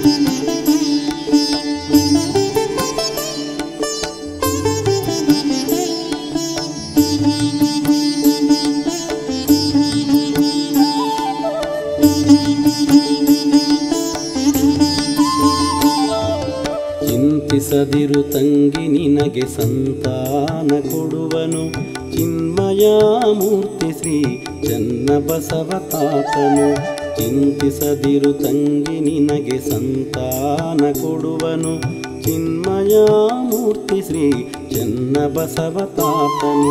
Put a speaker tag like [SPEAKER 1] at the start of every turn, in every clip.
[SPEAKER 1] ಚಿಂತಿಸದಿರು ತಂಗಿ ನಿನಗೆ ಸಂತಾನ ಕೊಡುವನು ಚಿನ್ಮಯ ಮೂರ್ತಿ ಶ್ರೀ ಚನ್ನಬಸವ ತಾತನು ಚಿಂತಿಸದಿರು ತಂಗಿ ನಿನಗೆ ಸಂತಾನ ಕೊಡುವನು ಚಿನ್ಮಯ ಮೂರ್ತಿ ಶ್ರೀ ಚನ್ನಬಸವ ತಾತನು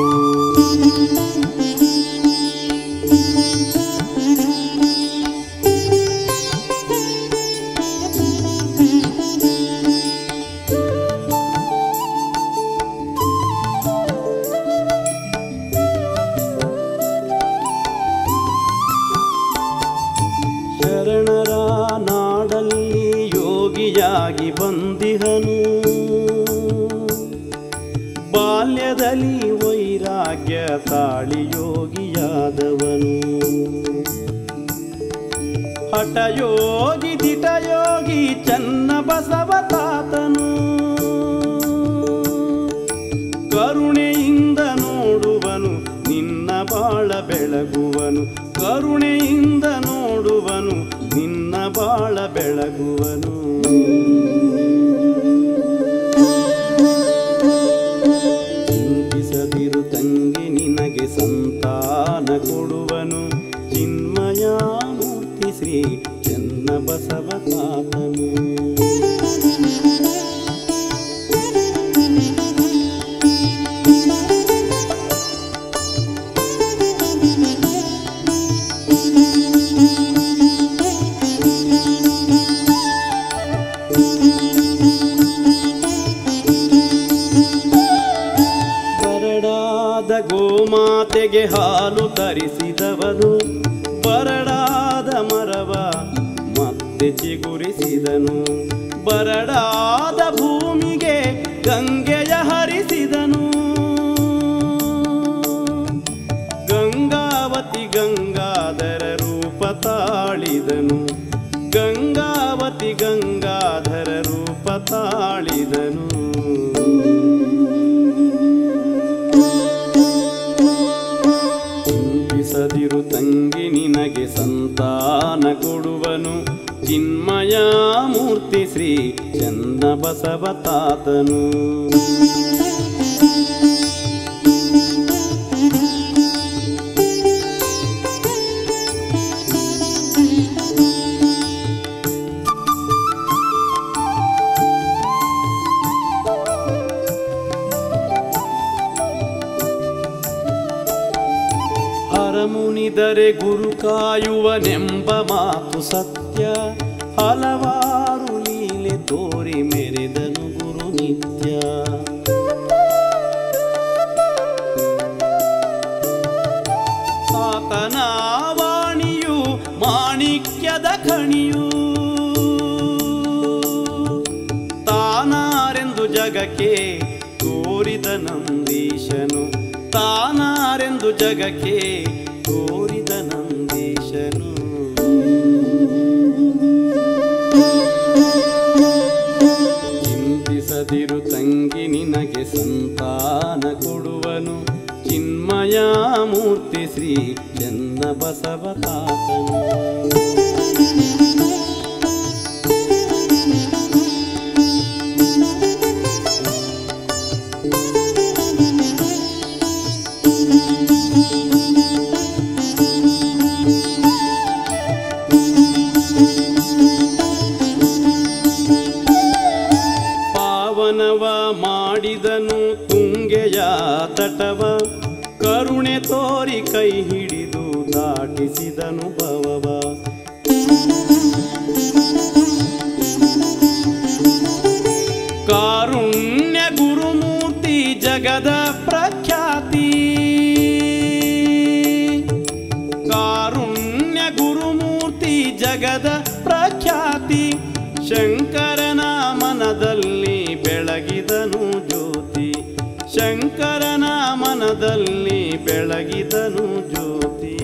[SPEAKER 1] ಶರಣರ ನಾಡಲ್ಲಿ ಯೋಗಿಯಾಗಿ ಬಂದಿಹನು ಬಾಲ್ಯದಲ್ಲಿ ವೈರಾಗ್ಯ ತಾಳಿ ಯೋಗಿಯಾದವನು ಹಠಯೋಗಿ ದಿಟಯೋಗಿ ಚನ್ನ ಬಸವ ತಾತನು ಕರುಣೆಯಿಂದ ನೋಡುವನು ನಿನ್ನ ಬಾಳ ಬೆಳಗುವನು ಕರುಣೆಯಿಂದ ನೋಡುವನು ನಿನ್ನ ಬಾಳ ಬೆಳಗುವನು ಚಿಂತಿಸದಿರು ತಂಗಿ ನಿನಗೆ ಸಂತಾನ ಕೊಡುವನು ಚಿನ್ಮಯ ಮೂರ್ತಿ ಶ್ರೀ ಚನ್ನ ಬಸವ ತಾತನು ಬರಡಾದ ಗೋಮಾತೆಗೆ ಹಾಲು ತರಿಸಿದವನು ಬರಡಾದ ಮರವ ಮತ್ತೆ ಚಿಗುರಿಸಿದನು ಬರಡಾದ ಭೂಮಿಗೆ ಗಂಗೆಯ ಹರಿಸಿದನು ಗಂಗಾವತಿ ಗಂಗಾಧರ ರೂಪ ತಾಳಿದನು ಗಂಗಾವತಿ ಗಂಗಾಧರ ರೂಪ ತಾಳಿದನು ಚಿಂತಿಸದಿರು ತಂಗಿ ನಿನಗೆ ಸಂತಾನ ಕೊಡುವನು ಚಿನ್ಮಯ ಮೂರ್ತಿ ಶ್ರೀ ಚನ್ನ ಬಸವ ತಾತನು ಹರಮುನಿದರೆ ಗುರು ಕಾಯುವನೆಂಬ ಮಾತು ಸತ್ಯ ಹಲವಾರು ಲೀಲೆ ತೋರಿ ಮೆರೆದನು ಗುರು ನಿತ್ಯ ಆತನ ವಾಣಿಯು ಮಾಣಿಕ್ಯದ ಖಣಿಯು ತಾನಾರೆಂದು ಜಗಕ್ಕೆ ತೋರಿದ ನಂದೀಶನು ತಾನಾರೆಂದು ಜಗಕ್ಕೆ ತೋರಿದ ನಂದೀಶನು ಚಿಂತಿಸದಿರು ತಂಗಿ ನಿನಗೆ ಸಂತಾನ ಕೊಡುವನು ಚಿನ್ಮಯ ಮೂರ್ತಿ ಶ್ರೀ ಚನ್ನ ಬಸವ ತಾತನು ಪಾವನವ ಮಾಡಿದನು ತುಂಗೆಯ ತಟವ ಕರುಣೆ ತೋರಿ ಕೈ ಹಿಡಿದು ದಾಟಿಸಿದನು ಭವವ ಕಾರುಣ್ಯ ಗುರುಮೂರ್ತಿ ಜಗದ ಪ್ರಖ್ಯಾತಿ ಕಾರುಣ್ಯ ಗುರುಮೂರ್ತಿ ಜಗದ ಪ್ರಖ್ಯಾತಿ ಶಂಕರನ ಮನದಲ್ಲಿ ಬೆಳಗಿದನು ಜ್ಯೋತಿ ಶಂಕರನ ಮನದಲ್ಲಿ ಬೆಳಗಿದನು ಜ್ಯೋತಿ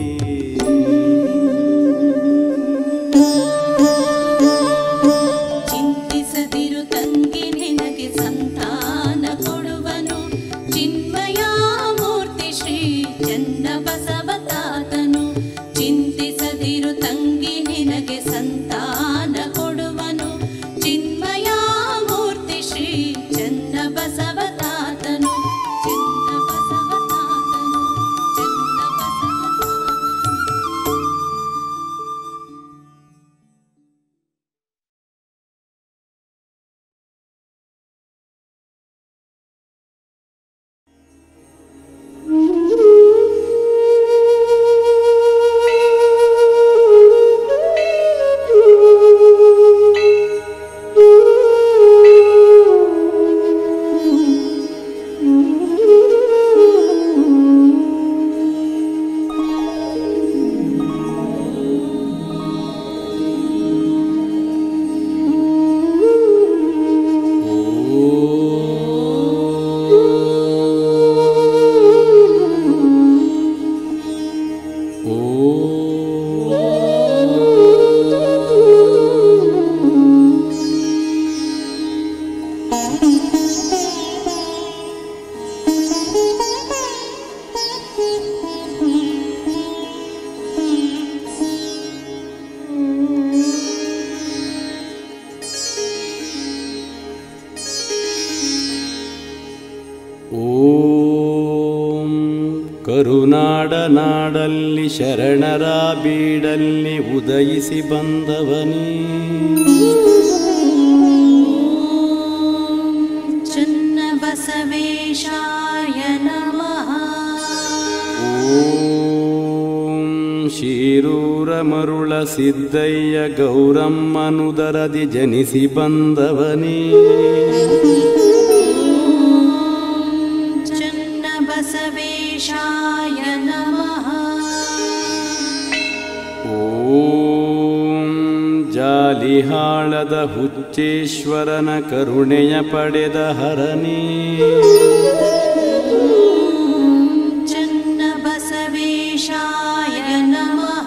[SPEAKER 1] ಕರುನಾಡ ನಾಡಲ್ಲಿ ಶರಣರ ಬೀಡಲ್ಲಿ ಉದಯಿಸಿ ಬಂದವನೇ
[SPEAKER 2] ಚನ್ನಬಸವೇಶಾಯ ನಮಃ
[SPEAKER 1] ಓಂ ಶಿರೂರ ಮರುಳ ಸಿದ್ದಯ್ಯ ಗೌರಮ್ಮನುದರದಿ ಜನಿಸಿ ಬಂದವನೇ
[SPEAKER 2] ಚನ್ನಬಸವೇಶಾಯ ನಮಃ
[SPEAKER 1] ಓಂ ಜಾಲಿಹಾಳದ ಹುಚ್ಚೇಶ್ವರನ ಕರುಣೆಯ ಪಡೆದ ಹರನೇ
[SPEAKER 2] ಚನ್ನಬಸವೇಶಾಯ ನಮಃ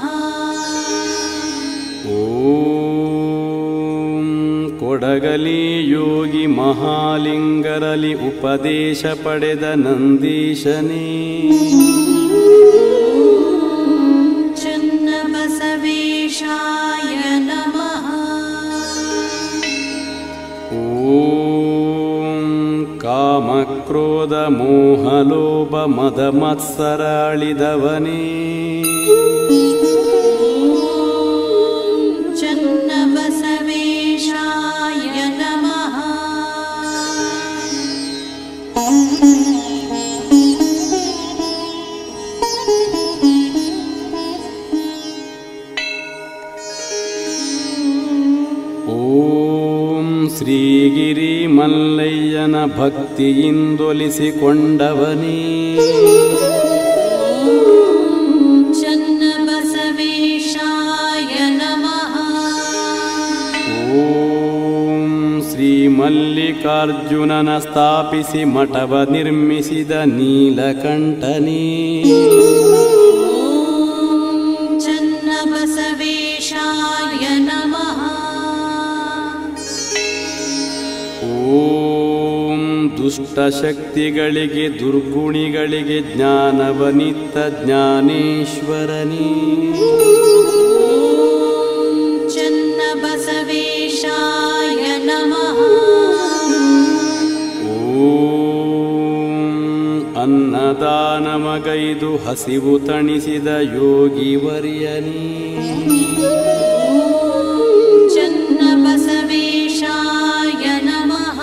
[SPEAKER 1] ಓಂ ಕೊಡಗಲಿ ಯೋಗಿ ಮಹಾಲಿಂಗರಲಿ ಉಪದೇಶ ಪಡೆದ ನಂದೀಶನೇ
[SPEAKER 2] ಚನ್ನಬಸವೇಶಾಯ ನಮಃ
[SPEAKER 1] ಓಂ ಕಾಮಕ್ರೋಧ ಮೋಹಲೋಭ ಮದ ಮತ್ಸರ ಅಳಿದವನೇ
[SPEAKER 2] ಚನ್ನಬಸವೇಶಾಯ ನಮಃ
[SPEAKER 1] ಓಂ ಶ್ರೀಗಿರಿ ಮಲ್ಲಯ್ಯನ ಭಕ್ತಿಯಿಂದೊಲಿಸಿಕೊಂಡವನೇ
[SPEAKER 2] ಚನ್ನಬಸವೇಶಾಯ ನಮಃ
[SPEAKER 1] ಓಂ ಶ್ರೀ ಮಲ್ಲಿಕಾರ್ಜುನನ ಸ್ಥಾಪಿಸಿ ಮಠವ ನಿರ್ಮಿಸಿದ ನೀಲಕಂಠನೇ
[SPEAKER 2] ಚನ್ನಬಸವೇಶಾಯ ನಮಃ
[SPEAKER 1] ಓಂ ದುಷ್ಟಶಕ್ತಿಗಳಿಗೆ ದುರ್ಗುಣಿಗಳಿಗೆ ಜ್ಞಾನವನಿತ್ತ ಜ್ಞಾನೇಶ್ವರನೇ
[SPEAKER 2] ಚನ್ನಬಸವೇಶಾಯ ನಮಃ
[SPEAKER 1] ಓಂ ಅನ್ನದಾನಮಗೈದು ಹಸಿವು ತಣಿಸಿದ ಯೋಗಿ ವರ್ಯನೇ
[SPEAKER 2] ಚನ್ನಬಸವೇಶಾಯ ನಮಃ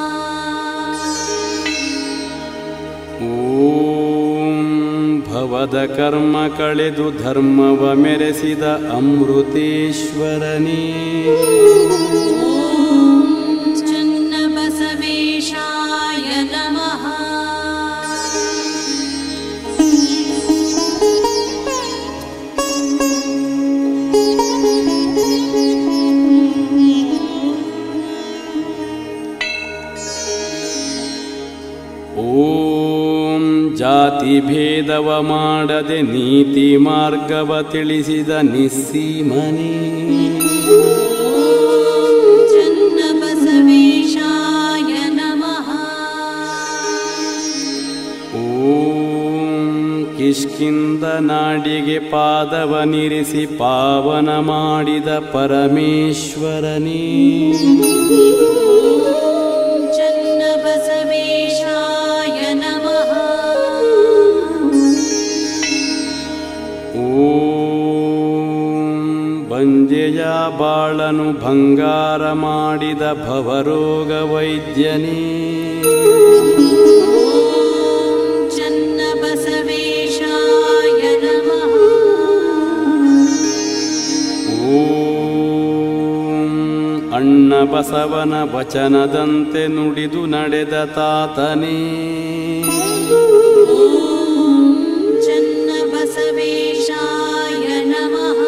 [SPEAKER 1] ಓಂ ಭವದ ಕರ್ಮ ಕಳೆದು ಧರ್ಮವ ಮೆರೆಸಿದ ಅಮೃತೇಶ್ವರನೇ
[SPEAKER 2] ಚನ್ನಬಸವೇಶಾಯ ನಮಃ
[SPEAKER 1] ಓಂ ಜಾತಿ ಭೇದವ ಮಾಡದೆ ನೀತಿ ಮಾರ್ಗವ ತಿಳಿಸಿದ ನಿಸ್ಸೀಮನೇ
[SPEAKER 2] ಚನ್ನಬಸವೇಶಾಯ ನಮಃ
[SPEAKER 1] ಓಂ ಕಿಷ್ಕಿಂದ ನಾಡಿಗೆ ಪಾದವನಿರಿಸಿ ಪಾವನ ಮಾಡಿದ ಪರಮೇಶ್ವರನೇ
[SPEAKER 2] ಚನ್ನಬಸವೇಶಾಯ ನಮಃ
[SPEAKER 1] ಓಂ ಬಂಜೆಯ ಬಾಳನು ಭಂಗಾರ ಮಾಡಿದ ಭವರೋಗ ವೈದ್ಯನೇ
[SPEAKER 2] ಚನ್ನಬಸವೇಶಾಯ ನಮಃ
[SPEAKER 1] ಓಂ ಅಣ್ಣ ಬಸವನ ವಚನದಂತೆ ನುಡಿದು ನಡೆದ ತಾತನೇ
[SPEAKER 2] ಚನ್ನಬಸವೇಶಾಯ ನಮಃ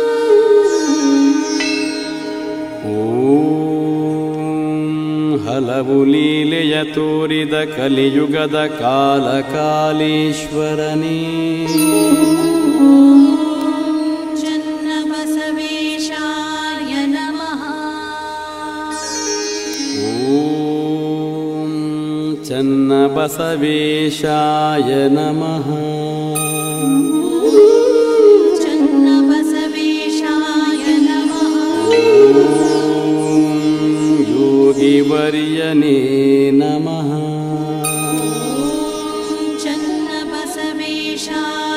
[SPEAKER 1] ಓಂ ಹಲವು ಲೀಲೆಯ ತೋರಿದ ಕಲಿಯುಗದ ಕಾಲ ಕಾಲೇಶ್ವರನೇ
[SPEAKER 2] ಚನ್ನಬಸವೇಶಾಯ ನಮಃ
[SPEAKER 1] ಓಂ ಚನ್ನ ಬಸವೇಶಾಯ ನಮಃ
[SPEAKER 2] ಚನ್ನಬಸವೇಶಾಯ ನಮಃ
[SPEAKER 1] ಓಂ ಯೋಗಿವರ್ಯನೇ ನಮಃ
[SPEAKER 2] ಚನ್ನಬಸವೇಶಾಯ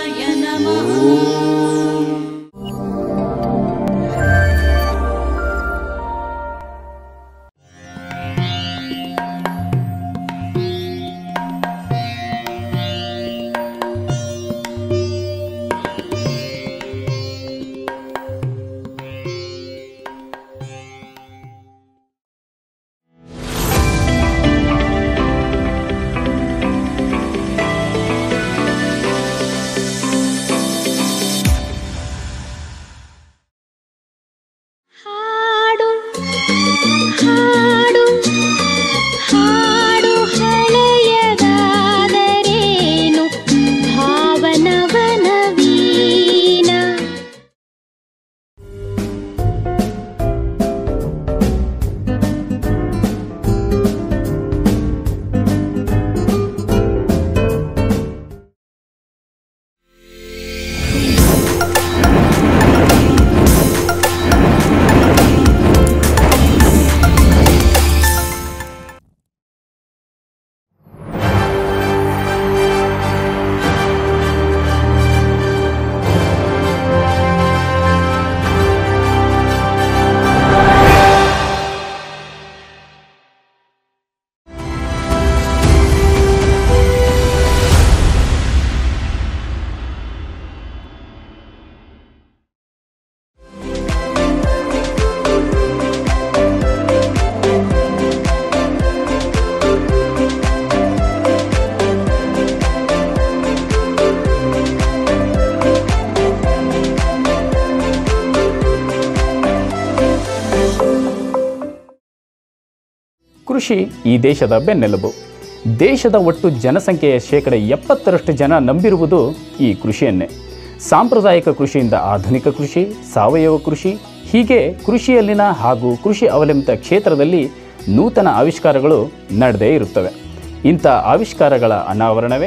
[SPEAKER 3] ಹಾಡು ಹಾಡು ಹಳೆಯದಾದರೇನು ಭಾವನವನ ವೀಣ
[SPEAKER 4] ಕೃಷಿ ಈ ದೇಶದ ಬೆನ್ನೆಲುಬು ದೇಶದ ಒಟ್ಟು ಜನಸಂಖ್ಯೆಯ ಶೇಕಡ ಎಪ್ಪತ್ತರಷ್ಟು ಜನ ನಂಬಿರುವುದು ಈ ಕೃಷಿಯನ್ನೇ ಸಾಂಪ್ರದಾಯಿಕ ಕೃಷಿಯಿಂದ ಆಧುನಿಕ ಕೃಷಿ ಸಾವಯವ ಕೃಷಿ ಹೀಗೆ ಕೃಷಿಯಲ್ಲಿನ ಹಾಗೂ ಕೃಷಿ ಅವಲಂಬಿತ ಕ್ಷೇತ್ರದಲ್ಲಿ ನೂತನ ಆವಿಷ್ಕಾರಗಳು ನಡೆದೇ ಇರುತ್ತವೆ ಇಂಥ ಆವಿಷ್ಕಾರಗಳ ಅನಾವರಣವೇ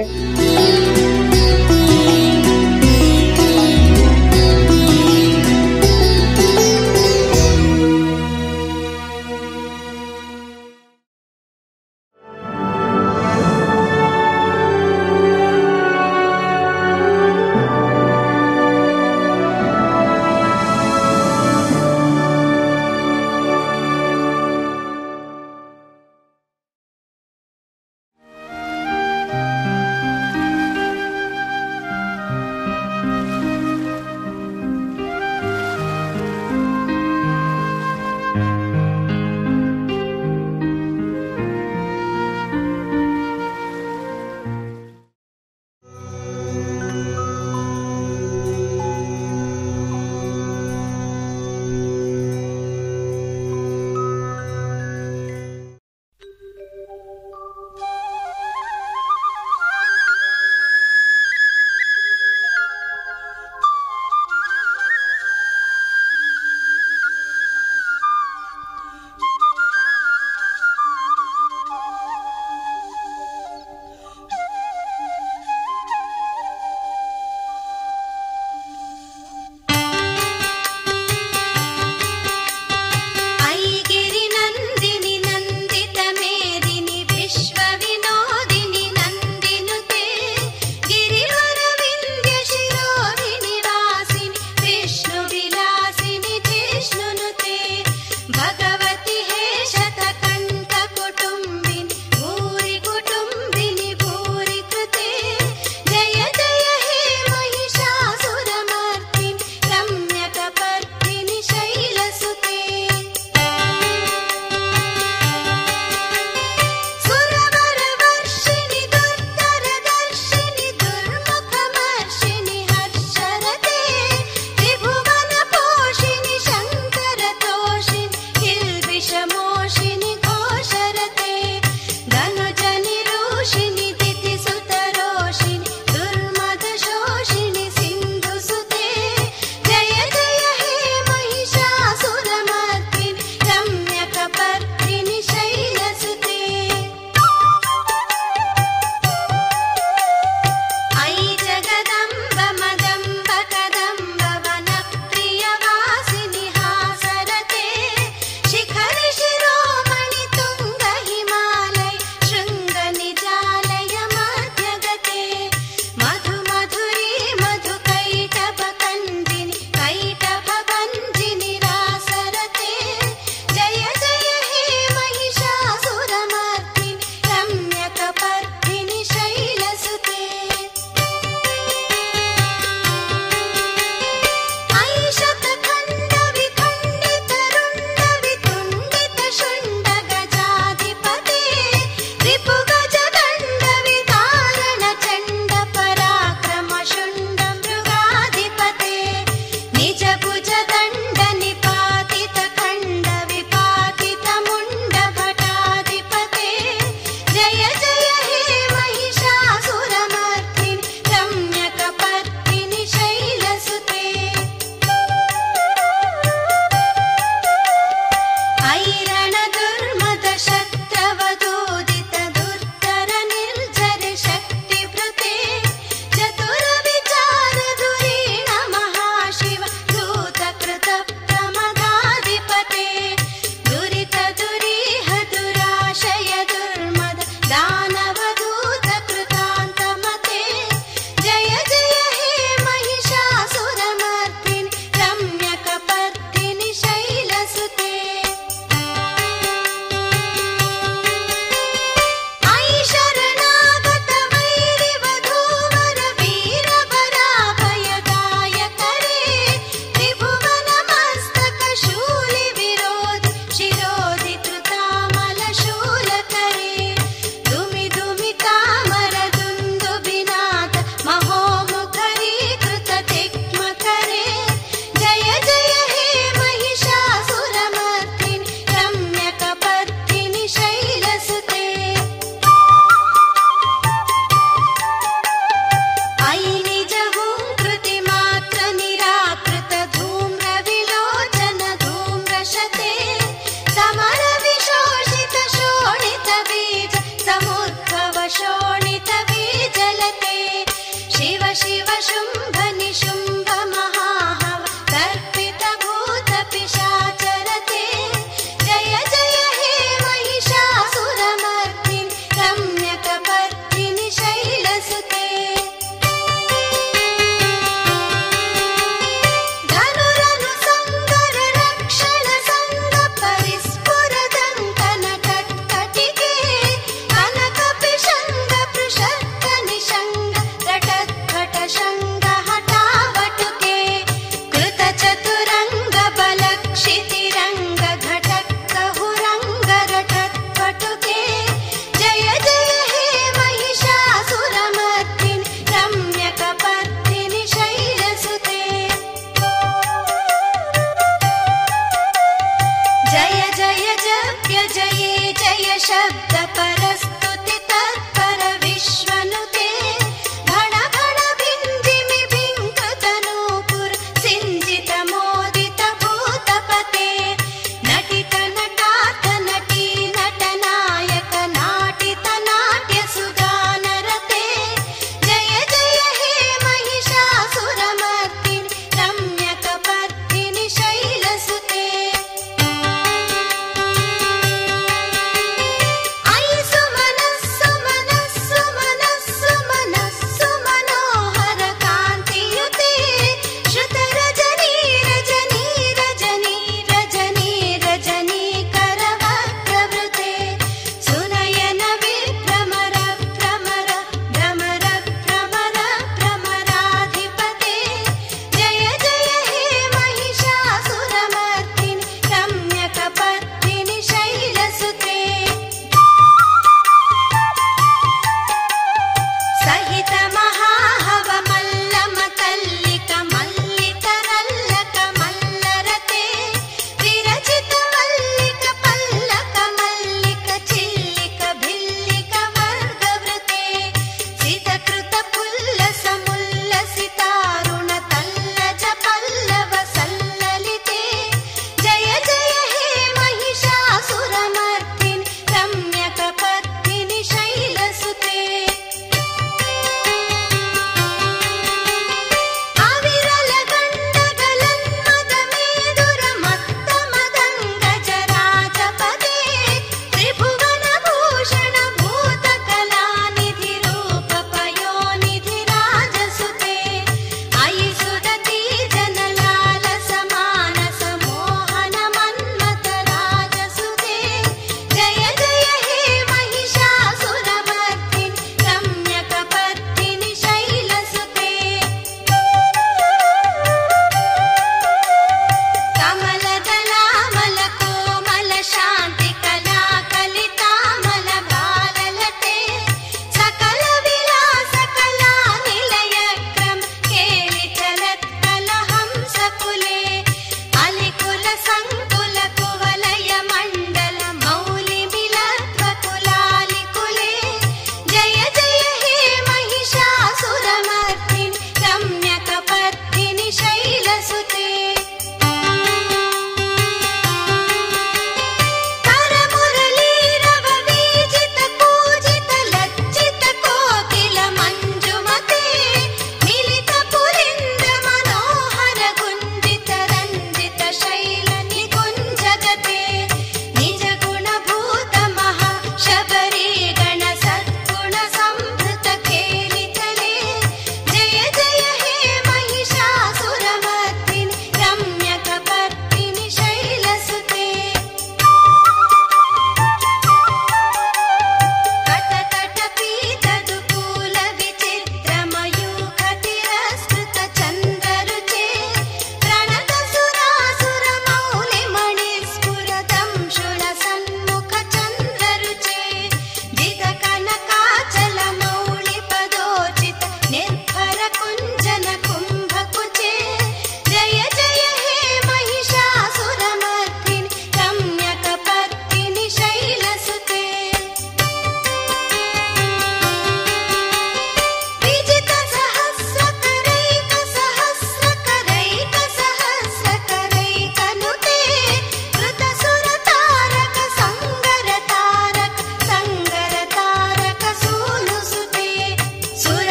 [SPEAKER 2] शब्दपरस्तुति तत्पर विश्वनुते भण भण बिन्दिमि बिङ्कृतनूपुर सिञ्जित मोदित भूतपते नटित नटात नटी नटनायक नाटित नाट्य सुगानरते जय जय हे महिषासुरमर्दिनि रम्यकपर्दिनि शैलसुते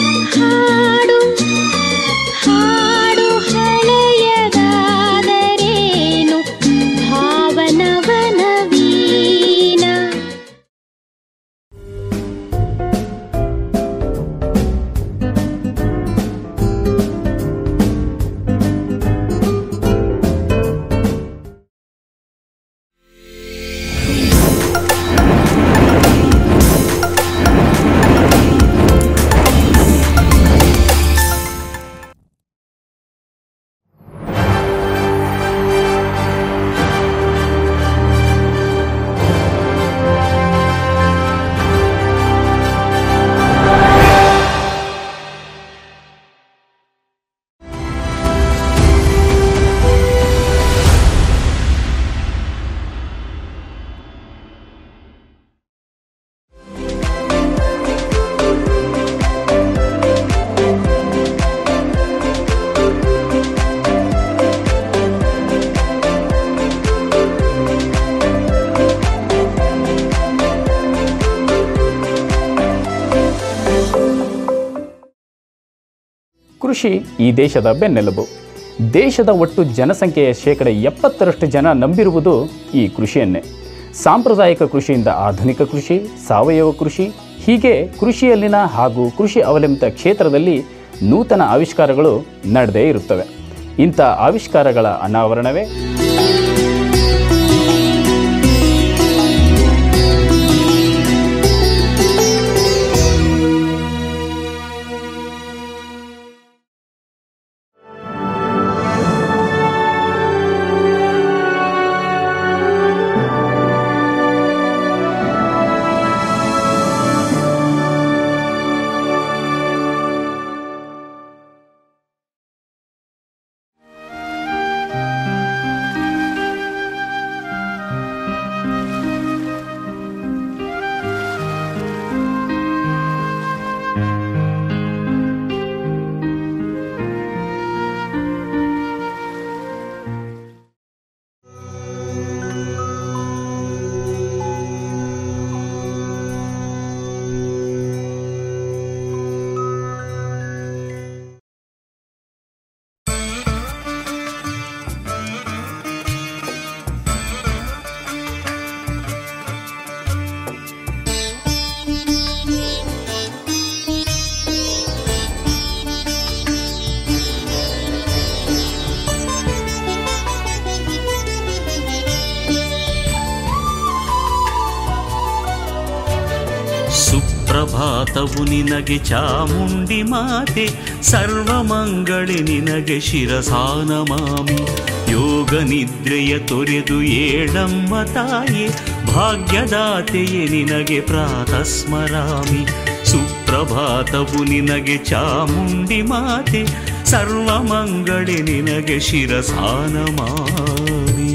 [SPEAKER 3] ಹಾಡು ಹಾಡು ಹಳೆಯದಾದರೇನು ಭಾವನವನ ವೀಣ
[SPEAKER 4] ಕೃಷಿ ಈ ದೇಶದ ಬೆನ್ನೆಲುಬು ದೇಶದ ಒಟ್ಟು ಜನಸಂಖ್ಯೆಯ ಶೇಕಡ ಎಪ್ಪತ್ತರಷ್ಟು ಜನ ನಂಬಿರುವುದು ಈ ಕೃಷಿಯನ್ನೇ ಸಾಂಪ್ರದಾಯಿಕ ಕೃಷಿಯಿಂದ ಆಧುನಿಕ ಕೃಷಿ ಸಾವಯವ ಕೃಷಿ ಹೀಗೆ ಕೃಷಿಯಲ್ಲಿನ ಹಾಗೂ ಕೃಷಿ ಅವಲಂಬಿತ ಕ್ಷೇತ್ರದಲ್ಲಿ ನೂತನ ಆವಿಷ್ಕಾರಗಳು ನಡೆದೇ ಇರುತ್ತವೆ ಇಂಥ ಆವಿಷ್ಕಾರಗಳ ಅನಾವರಣವೇ
[SPEAKER 5] ಸುಪ್ರಭಾತವು ನಿನಗೆ ಚಾಮುಂಡಿ ಮಾತೆ ಸರ್ವಮಂಗಳಿ ನಿನಗೆ ಶಿರಸಾನ ಮಾಮಿ ಯೋಗ ನಿದ್ರೆಯ ತೊರೆದು ಏಳಮ್ಮ ತಾಯೆ ಭಾಗ್ಯದಾತೆಯೇ ನಿನಗೆ ಪ್ರಾತಸ್ಮರಾಮಿ ಸುಪ್ರಭಾತವು ನಿನಗೆ ಚಾಮುಂಡಿ ಮಾತೆ ಸರ್ವಮಂಗಳಿ ನಿನಗೆ ಶಿರಸಾನ ಮಾಮಿ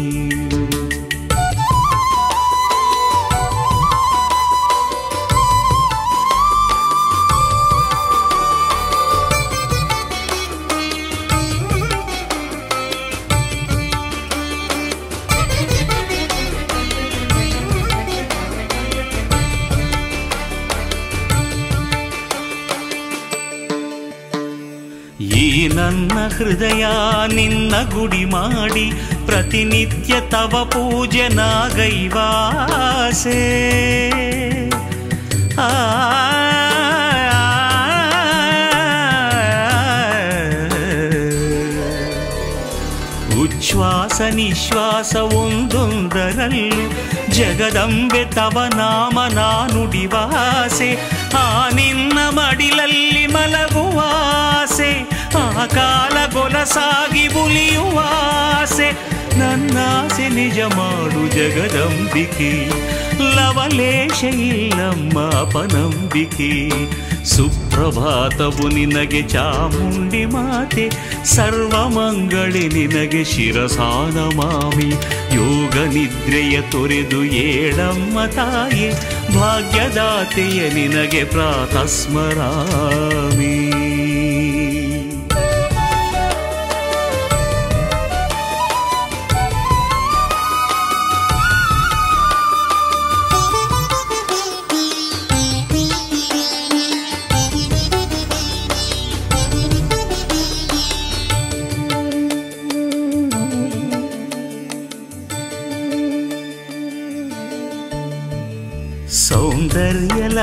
[SPEAKER 5] ಈ ನನ್ನ ಹೃದಯ ನಿನ್ನ ಗುಡಿ ಮಾಡಿ ಪ್ರತಿನಿತ್ಯ ತವ ಪೂಜೆ ನಾಗೈವಾಸೆ ಆ ಉಚ್ಛ್ವಾಸ ನಿಶ್ವಾಸ ಒಂದೊಂದರಲ್ಲೂ ಜಗದಂಬೆ ತವ ನಾಮ ನಾನುಡಿವಾಸೆ ಆ ನಿನ್ನ ಮಡಿಲಲ್ಲಿ ಮಲಗುವಾಸೆ ಆ ಕಾಲ ಗೊಲಸಾಗಿ ಉಲಿಯುವಾಸೆ ನನ್ನಾಸೆ ನಿಜ ಮಾಡು ಜಗದಂಬಿಕೆ ಲವಲೇಶ ಇಲ್ಲಮ್ಮ ಅಪನಂಬಿಕೆ ಸುಪ್ರಭಾತವು ನಿನಗೆ ಚಾಮುಂಡಿ ಮಾತೆ ಸರ್ವಮಂಗಳಿ ನಿನಗೆ ಶಿರಸಾನ ಮಾಮಿ ಯೋಗ ನಿದ್ರೆಯ ತೊರೆದು ಏಳಮ್ಮ ತಾಯೆ ಭಾಗ್ಯದಾತೆಯ ನಿನಗೆ ಪ್ರಾತಸ್ಮರಾಮಿ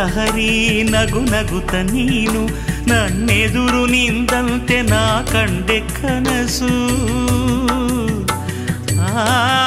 [SPEAKER 5] ಲಹರಿ ನಗು ನಗುತ್ತ ನೀನು ನನ್ನೆದುರು ನಿಂದಂತೆ ನಾ ಕಂಡೆ ಕನಸು ಆ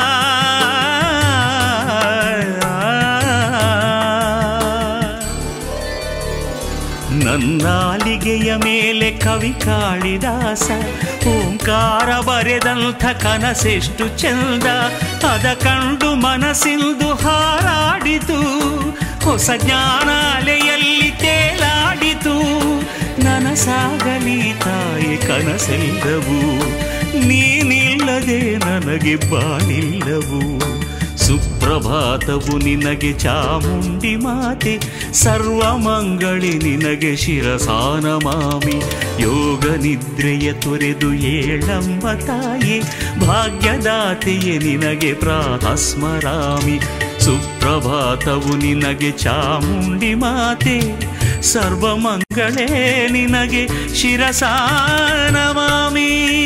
[SPEAKER 5] ನನ್ನಾಲಿಗೆಯ ಮೇಲೆ ಕವಿ ಕಾಳಿದಾಸ ಓಂಕಾರ ಬರೆದಂಥ ಕನಸೆಷ್ಟು ಚಂದ ಅದ ಕಂಡು ಮನಸ್ಸಿಂದು ಹಾರಾಡಿತು ಹೊಸ ಜ್ಞಾನಾಲೆಯಲ್ಲಿ ತೇಲಾಡಿತು ನನಸಾಗಲಿ ತಾಯಿ ಕನಸೆಲ್ಲವು ನೀನಿಲ್ಲದೆ ನನಗೆ ಬಾಳಿಲ್ಲವು ಸುಪ್ರಭಾತವು ನಿನಗೆ ಚಾಮುಂಡಿ ಮಾತೆ ಸರ್ವಮಂಗಳಿ ನಿನಗೆ ಶಿರಸಾನ ಮಾಮಿ ಯೋಗ ನಿದ್ರೆಯ ತೊರೆದು ಏಳಮ್ಮ ತಾಯಿ ಭಾಗ್ಯದಾತೆಯೇ ನಿನಗೆ ಪ್ರಾತಸ್ಮರಾಮಿ ಸುಪ್ರಭಾತವು ನಿನಗೆ ಚಾಮುಂಡಿ ಮಾತೆ ಸರ್ವಮಂಗಳೇ ನಿನಗೆ ಶಿರಸಾನ ಮಾಮಿ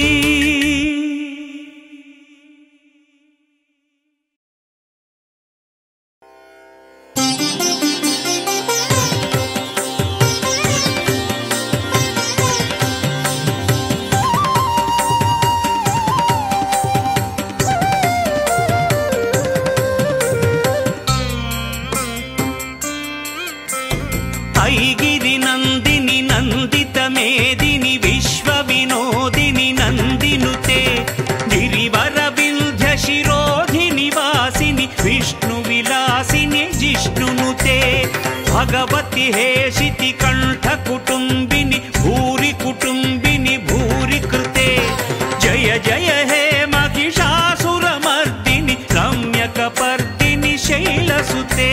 [SPEAKER 5] ಐಗಿರಿ ನಂದಿನಿ ನಂದಿತ ಮೇದಿನಿ ವಿಶ್ವ ವಿನೋದಿನಿ ನಂದಿನುತೆ ಗಿರಿವರ ವಿಂಧ್ಯ ಶಿರೋಧಿನಿ ವಾಸಿನಿ ವಿಷ್ಣು ವಿಲಾಸಿನಿ ಜಿಷ್ಣುನುತೆ ಭಗವತಿ ಹೇಷಿತಿ ಕಂಠ ಕುಟುಂಬಿನಿ ಭೂರಿ ಕುಟುಂಬಿನಿ ಭೂರಿ ಕೃತೆ ಜಯ ಜಯ ಹೇ ಮಹಿಷಾಸುರ ಮರ್ದಿನಿ ರಮ್ಯಕ ಪರ್ದಿನಿ ಶೈಲಸುತೆ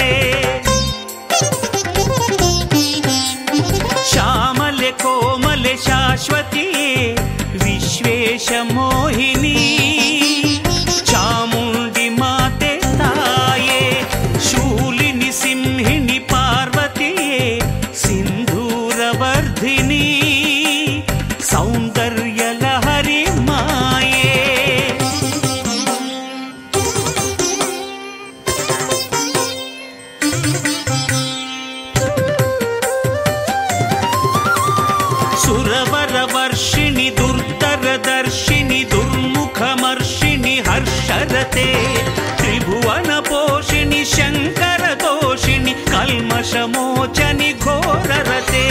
[SPEAKER 5] ಶ್ಯಾಮಲೆ ಕೋಮಲೆ ಶಾಶ್ವತಿಯೇ ವಿಶ್ವೇಶ ಮೋಹಿನಿ ಚಾಮುಂಡಿ ಮಾತೆ ತಾಯೇ ಶೂಲಿನಿ ಸಿಂಹಿಣಿ ಪಾರ್ವತಿಯೇ ಸಿಂಧೂರವರ್ಧಿನಿ ಸೌಂದರ್ಯ ಲಹರಿ ಮಾಯೇ ಸುರವರ ವರ್ಷಿಣಿ ದುರ್ಧರ ದರ್ಶಿನಿ ದುರ್ಮುಖಮರ್ಷಿಣಿ ಹರ್ಷರತೆ ತ್ರಿಭುವನ ಪೋಷಿಣಿ ಶಂಕರ ದೋಷಿಣಿ ಕಲ್ಮಶ ಮೋಚನಿ ಘೋರರತೆ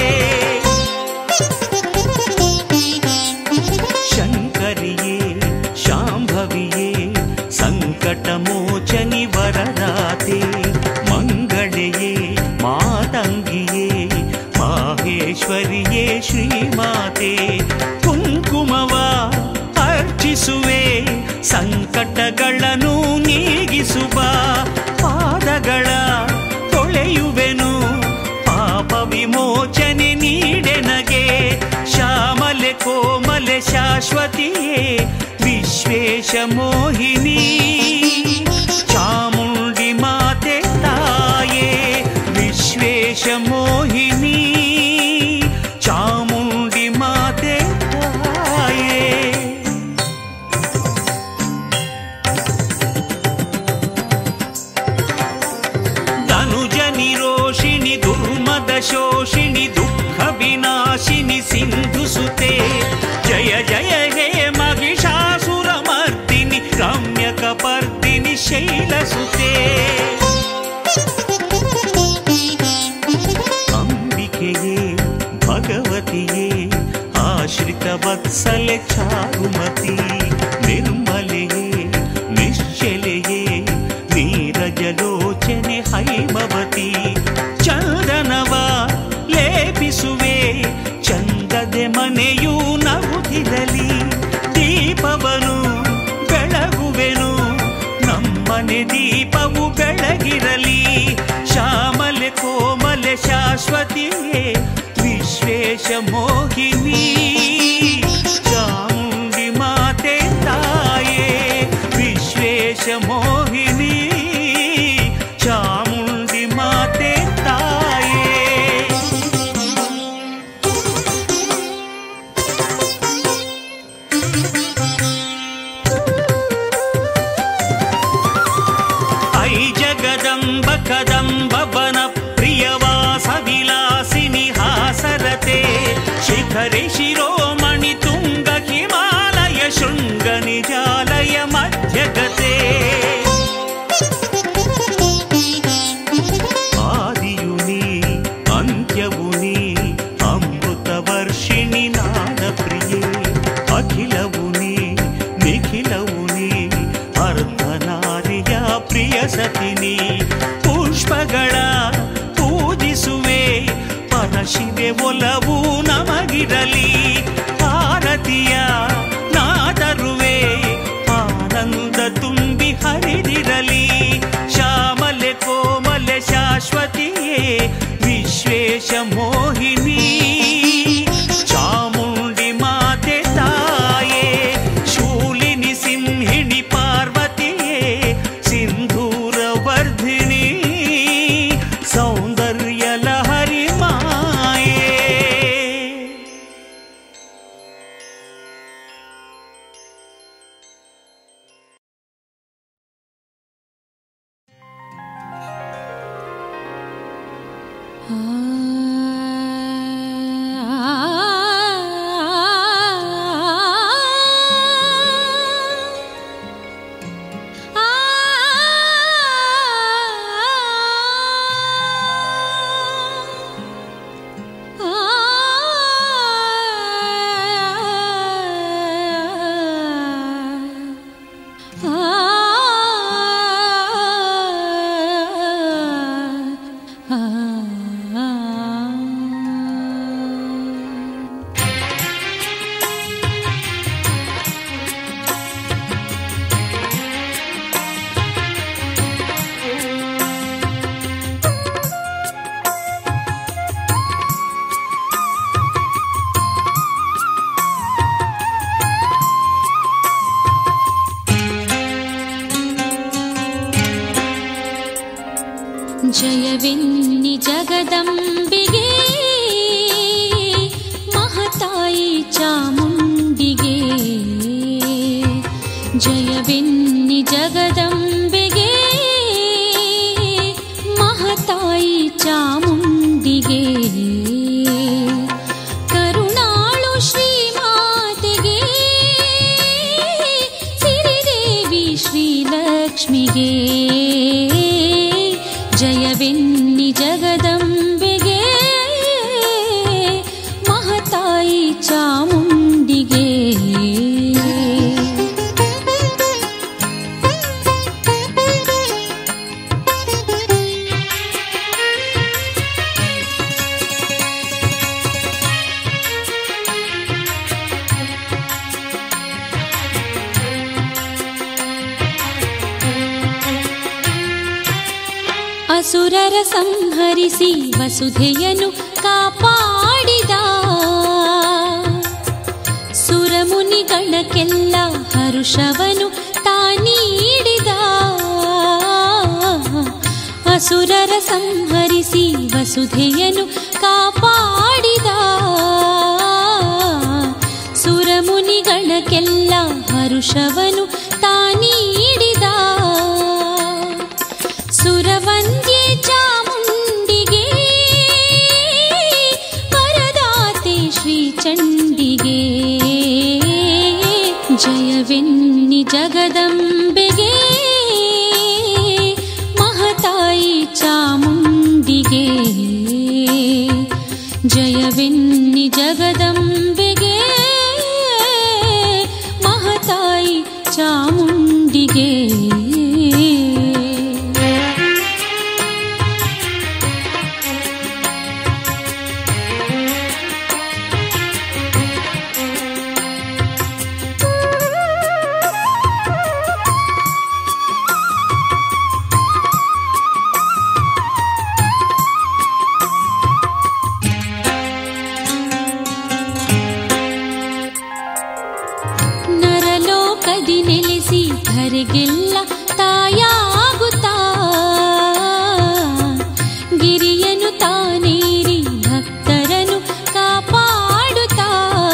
[SPEAKER 5] ಶಂಕರಿಯೇ ಶಾಂಭವಿಯೇ ಸಂಕಟ ಮೋಚನಿ ವರದಾತೆ ಮಂಗಳೆಯೇ ಮಾತಂಗಿಯೇ ಮಾಹೇಶ್ವರಿಯೇ ಶ್ರೀಮಾತೆ ಕುಂಕುಮವ ಅರ್ಚಿಸುವೆ ಸಂಕಟಗಳನ್ನು ನೀಗಿಸುವ ಪಾದಗಳ ತೊಳೆಯುವೆನು ಪಾಪ ವಿಮೋಚನೆ ನೀಡೆನಗೆ ಶ್ಯಾಮಲೆ ಕೋಮಲೆ ಶಾಶ್ವತಿಯೇ ವಿಶ್ವೇಶ ಮೋಹಿನಿ ಚಾಮುಂಡಿ ಮಾತೆ ತಾಯೇ ವಿಶ್ವೇಶ ಮೋಹಿನಿ ಚಾಮುಂಡಿ ಮಾತೆ ತಾಯೇ ಧನುಜ ನಿರೋಷಿಣಿ ದುರ್ಮದ ಶೋಷಿಣಿ ದುಃಖ ವಿನಾಶಿನಿ ಸಿಂಧು ಸುತೆ ಜಯ ಜಯ ಹೇ ಮಹಿಷಾಸುರ ಮರ್ದಿನಿ ರಮ್ಯಕ ಪರ್ದಿನಿ ಶೈಲ ಸುತೆ ಅಂಬಿಕೆಯೇ ಭಗವತಿಯೇ ಆಶ್ರಿತ ವತ್ಸಲೆ ಚಾರುಮತಿ ನಿರ್ಮಲೆಯೇ ನಿಶ್ಚಲೆಯೇ ನೀರಜಲೋಚನೆ ಹೈಮವತಿ ಚಂದನವ ಲೇಪಿಸುವೆ ಚಂದದೆ ಮನೆಯೂ ನಗುತ್ತಿರಲಿ ದೀಪವನು ಬೆಳಗುವೆನು ನಮ್ಮನೆ ದೀಪವು ಬೆಳಗಿರಲಿ ಶ್ಯಾಮಲೆ ಕೋಮಲೆ ಶಾಶ್ವತಿಯೇ ವಿಶ್ವೇಶ ಮೋಹಿನಿ ಚಾಮುಂಡಿ ಮಾತೆ ತಾಯೇ ವಿಶ್ವೇಶ ಮೋಹಿನಿ ಚಾಮುಂಡಿ ಮಾತೆ ತಾಯೇ ಐ ಜಗದಂಬ ಕದಂಬ ವನ ಪ್ರಿಯವಾಸವಿ ಶಿಖರೆ ಶಿರೋಮಣಿ ತುಂಗ ಹಿಮಾಲಯ ಶೃಂಗ ನಿಜಾಲಯ ಮಧ್ಯಗತೆ ಆದಿಯು ನೀ ಅಂತ್ಯವು ನೀ ಅಮೃತ ವರ್ಷಿಣಿ ನಾದ ಪ್ರಿಯೆ ಅಖಿಲವು ನೀ ನಿಖಿಲವು ನೀ ಅರ್ಧನಾರಿಯ ಪ್ರಿಯ ಸತಿನಿ ಪುಷ್ಪಗಳ ಪೂಜಿಸುವೆ ಪರಶಿವೆ ಒಲವು ನಮಗಿರಲಿ ಆರತಿಯ ನಾದರುವೆ ಆನಂದ ತುಂಬಿ ಹರಿದಿರಲಿ ಶ್ಯಾಮಲೆ ಕೋಮಲೆ ಶಾಶ್ವತಿಯೇ ವಿಶ್ವೇಶ ಮೋಹಿನಿ ಚಾಮುಂಡಿ ಮಾತೆ ತಾಯೇ ಶೂಲಿನಿ ಸಿಂಹಿಣಿ ಪಾರ್ವತಿಯೇ ಸಿಂಧೂರ ವರ್ಧಿನಿ ಸೌಂದರ್ಯ ಲಹರಿ ಮಾಯೇ
[SPEAKER 3] ಜಯವೆನ್ನಿ ಜಗದಂಬಿಗೆ ಮಹತಾಯಿ ಚಾಮುಂಡಿಗೆ ಜಯವೆನ್ನಿ ಜಗದಂಬೆಗೆ ಮಹತಾಯಿ ಚಾಮುಂಡಿಗೆ ಕರುಣಾಳು ಶ್ರೀಮಾತೆಗೆ ಸಿರಿದೇವಿ ಶ್ರೀಲಕ್ಷ್ಮಿಗೆ ಜಯವೆನ್ನಿ ಜಗದಂಬೆಗೆ ಮಹತಾಯಿ ಚಾಮುಂಡಿಗೆ ಅಸುರರ ಸಂಹರಿಸಿ ವಸುಧೆಯನು ಕಾಪಾಡಿದ ಸುರಮುನಿಗಳಕ್ಕೆಲ್ಲ ಹರುಷವನು ತಾನೀಡಿದ ಅಸುರರ ಸಂಹರಿಸಿ ವಸುಧೆಯನು ಕಾಪಾಡಿದ ಸುರಮುನಿಗಳಕ್ಕೆಲ್ಲ ಹರುಷವನು ತಾನೀಡಿದ ಸುರವಂದ್ಯೆ ಚಾಮುಂಡಿಗೆ ವರದಾತೆ ಶ್ರೀ ಚಂಡಿಗೆ ಜಯವೆನ್ನಿ ಜಗದಂಬೆಗೆ ಮಹತಾಯಿ ಚಾಮುಂಡಿಗೆ ಜಯವೆನ್ನಿ ಜಗದಂಬೆಗೆ ಮಹತಾಯಿ ಚಾಮುಂಡಿಗೆ ನರಲೋಕದಿ ನೆಲೆಸಿ ಧರೆಗೆಲ್ಲ ತಾಯಾಗುತ್ತಾ ಗಿರಿಯನು ತಾನೇರಿ ಭಕ್ತರನು ಕಾಪಾಡುತ್ತಾ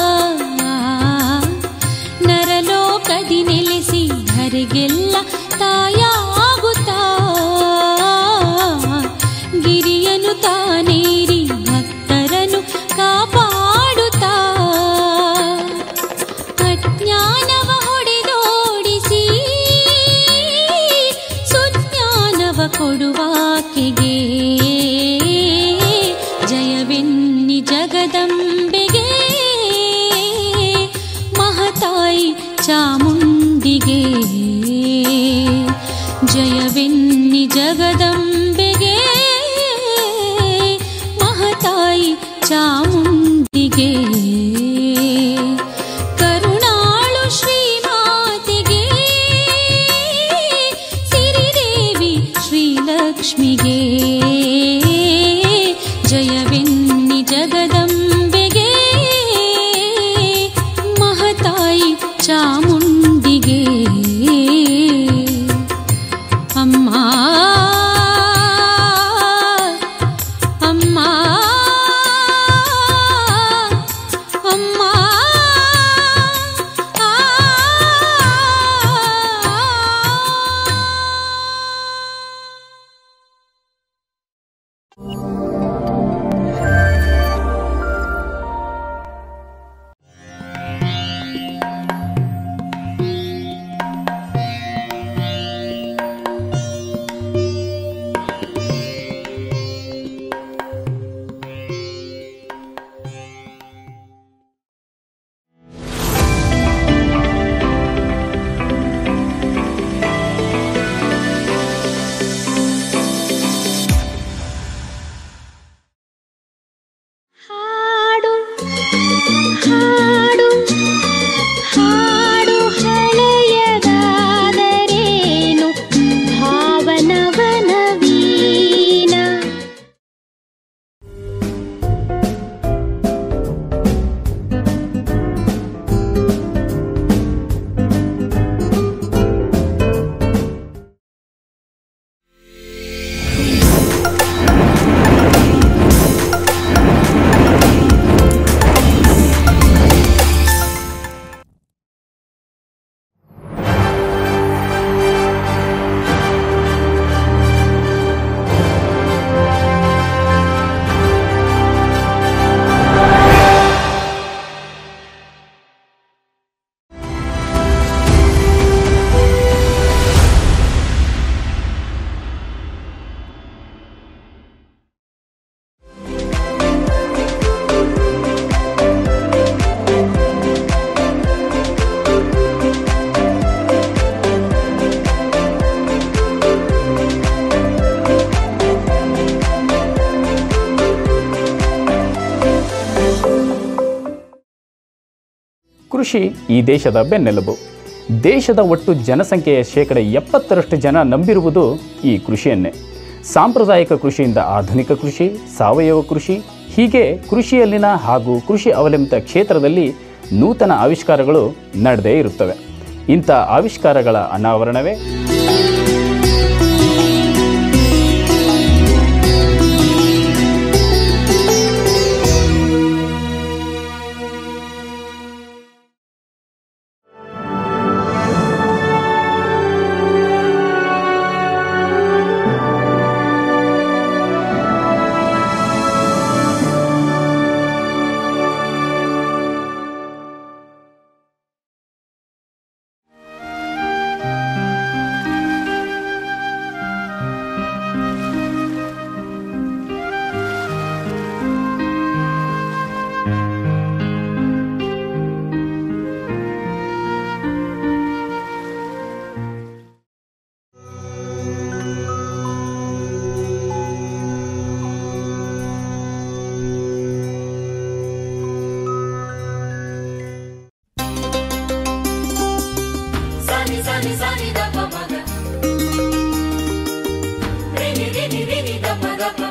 [SPEAKER 3] ನರಲೋಕದಿ ನೆಲೆಸಿ ಧರೆಗೆಲ್ಲ ತಾಯಾಗುತ್ತಾ ಗಿರಿಯನು ತಾನೇರಿ ಭಕ್ತರನು ಕಾಪಾಡುತ್ತಾ ಚಾಮುಂಡಿಗೆ ಜಯವೆನ್ನಿ ಜಗದಂಬೆಗೆ ಮಹತಾಯಿ ಚಾಮುಂಡಿಗೆ ಕರುಣಾಳು ಶ್ರೀಮಾತೆಗೆ ಸಿರಿದೇವಿ ಶ್ರೀಲಕ್ಷ್ಮಿಗೆ ಜಯವೆನ್ನಿ ಜಗದಂಬೆಗೆ ಮಹತಾಯಿ ಚಾಮುಂಡಿಗೆ ಅಮ್ಮ ಅಮ್ಮ ಅಮ್ಮ
[SPEAKER 2] ಹಾಡು ಹಾಡು ಹಾಡು ಹಳೆಯದಾದರೇನು ಭಾವನವನ ವೀಣ
[SPEAKER 4] ಕೃಷಿ ಈ ದೇಶದ ಬೆನ್ನೆಲುಬು ದೇಶದ ಒಟ್ಟು ಜನಸಂಖ್ಯೆಯ ಶೇಕಡ ಎಪ್ಪತ್ತರಷ್ಟು ಜನ ನಂಬಿರುವುದು ಈ ಕೃಷಿಯನ್ನೇ ಸಾಂಪ್ರದಾಯಿಕ ಕೃಷಿಯಿಂದ ಆಧುನಿಕ ಕೃಷಿ ಸಾವಯವ ಕೃಷಿ ಹೀಗೆ ಕೃಷಿಯಲ್ಲಿನ ಹಾಗೂ ಕೃಷಿ ಅವಲಂಬಿತ ಕ್ಷೇತ್ರದಲ್ಲಿ ನೂತನ ಆವಿಷ್ಕಾರಗಳು ನಡೆದೇ ಇರುತ್ತವೆ ಇಂಥ ಆವಿಷ್ಕಾರಗಳ ಅನಾವರಣವೇ
[SPEAKER 6] Sani sani sani da pa ma ga. Re ni re ni re ni da pa da pa.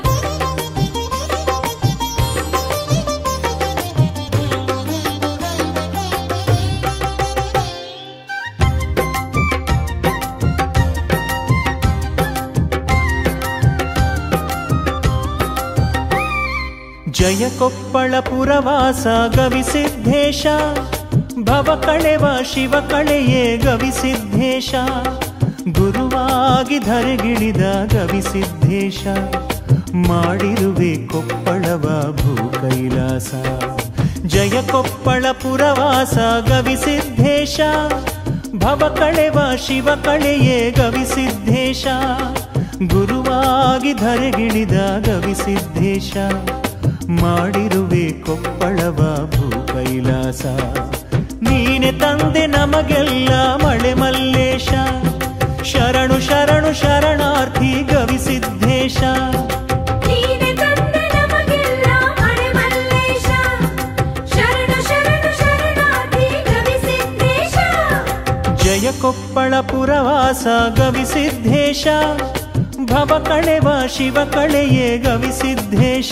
[SPEAKER 5] ಜಯ ಕೊಪ್ಪಳ ಪುರವಾಸ ಗವಿಸಿದ್ದೇಶ ಭವ ಕಳೆವ ಶಿವ ಕಳೆಯೇ ಗವಿಸಿದ್ದೇಶ ಗುರುವಾಗಿ ಧರೆಗಿಳಿದ ಗವಿಸಿದ್ದೇಶ ಮಾಡಿರುವೆ ಕೊಪ್ಪಳವ ಭೂ ಕೈಲಾಸ ಜಯ ಕೊಪ್ಪಳ ಪುರವಾಸ ಗವಿಸಿದ್ದೇಶ ಭವ ಕಳೆವ ಶಿವ ಕಳೆಯೇ ಗವಿಸಿದ್ದೇಶ ಗುರುವಾಗಿ ಧರೆಗಿಳಿದ ಗವಿಸಿದ್ದೇಶ ಮಾಡಿರುವೆ ಕೊಪ್ಪಳವ ಭೂ ಕೈಲಾಸ ನೀನೆ ತಂದೆ ನಮಗೆಲ್ಲ ಮಳೆ ಮಲ್ಲೇಶ ಶರಣು ಶರಣು ಶರಣಾರ್ಥಿ ಗವಿಸಿದ್ದೇಶ
[SPEAKER 6] ನೀನೆ ತಂದೆ ನಮಗೆಲ್ಲ ಮಳೆ ಮಲ್ಲೇಶ ಶರಣು ಶರಣು ಶರಣಾರ್ಥಿ ಗವಿಸಿದ್ದೇಶ
[SPEAKER 5] ಜಯ ಕೊಪ್ಪಳ ಪುರವಾಸ ಗವಿಸಿದ್ದೇಶ ಭವ ಕಳೆವ ಶಿವ ಕಳೆಯೇ ಗವಿಸಿದ್ದೇಶ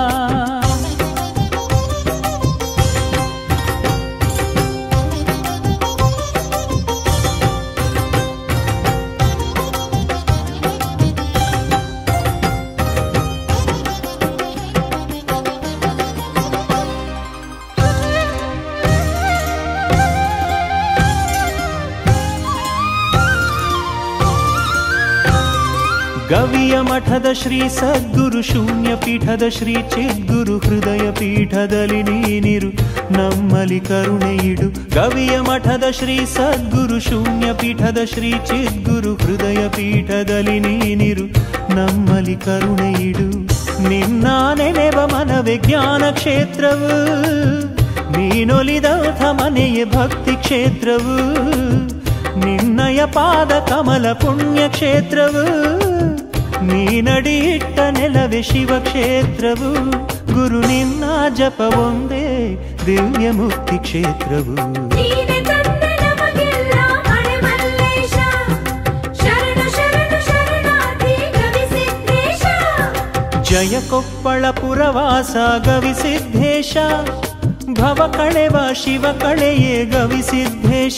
[SPEAKER 5] ಗವಿಯ ಮಠದ ಶ್ರೀ ಸದ್ಗುರು ಶೂನ್ಯ ಪೀಠದ ಶ್ರೀ ಚಿದ್ಗುರು ಹೃದಯ ಪೀಠದಲ್ಲಿ ನೀನಿರು ನಮ್ಮಲ್ಲಿ ಕರುಣೆ ಇಡು ಗವಿಯ ಮಠದ ಶ್ರೀ ಸದ್ಗುರು ಶೂನ್ಯ ಪೀಠದ ಶ್ರೀ ಚಿದ್ಗುರು ಹೃದಯ ಪೀಠದಲ್ಲಿ ನೀನಿರು ನಮ್ಮಲ್ಲಿ ಕರುಣೆ ಇಡು ನಿನ್ನ ನೆನೆವ ಮನವೇ ಜ್ಞಾನ ಕ್ಷೇತ್ರವು ನೀನೊಲಿದಂಥ ಮನೆಯೇ ಭಕ್ತಿ ಕ್ಷೇತ್ರವು ನಿನ್ನಯ ಪಾದ ಕಮಲ ಪುಣ್ಯ ಕ್ಷೇತ್ರವು ನೀನಡಿಯಿಟ್ಟ ನೆಲವೇ ಶಿವ ಕ್ಷೇತ್ರವು ಗುರು ನಿನ್ನ ಜಪ ಒಂದೇ ದಿವ್ಯ ಮುಕ್ತಿ ಕ್ಷೇತ್ರವು
[SPEAKER 6] ನೀನೆ ತಂದೆ ನಮಗೆಲ್ಲ ಮಳೆ ಮಲ್ಲೇಶ ಶರಣು ಶರಣು ಶರಣಾರ್ಥಿ ಗವಿಸಿದ್ದೇಶ
[SPEAKER 5] ಜಯ ಕೊಪ್ಪಳ ಪುರವಾಸ ಗವಿಸಿದ್ದೇಶ ಭವ ಕಳೆವ ಶಿವ ಕಳೆಯೇ ಗವಿಸಿದ್ದೇಶ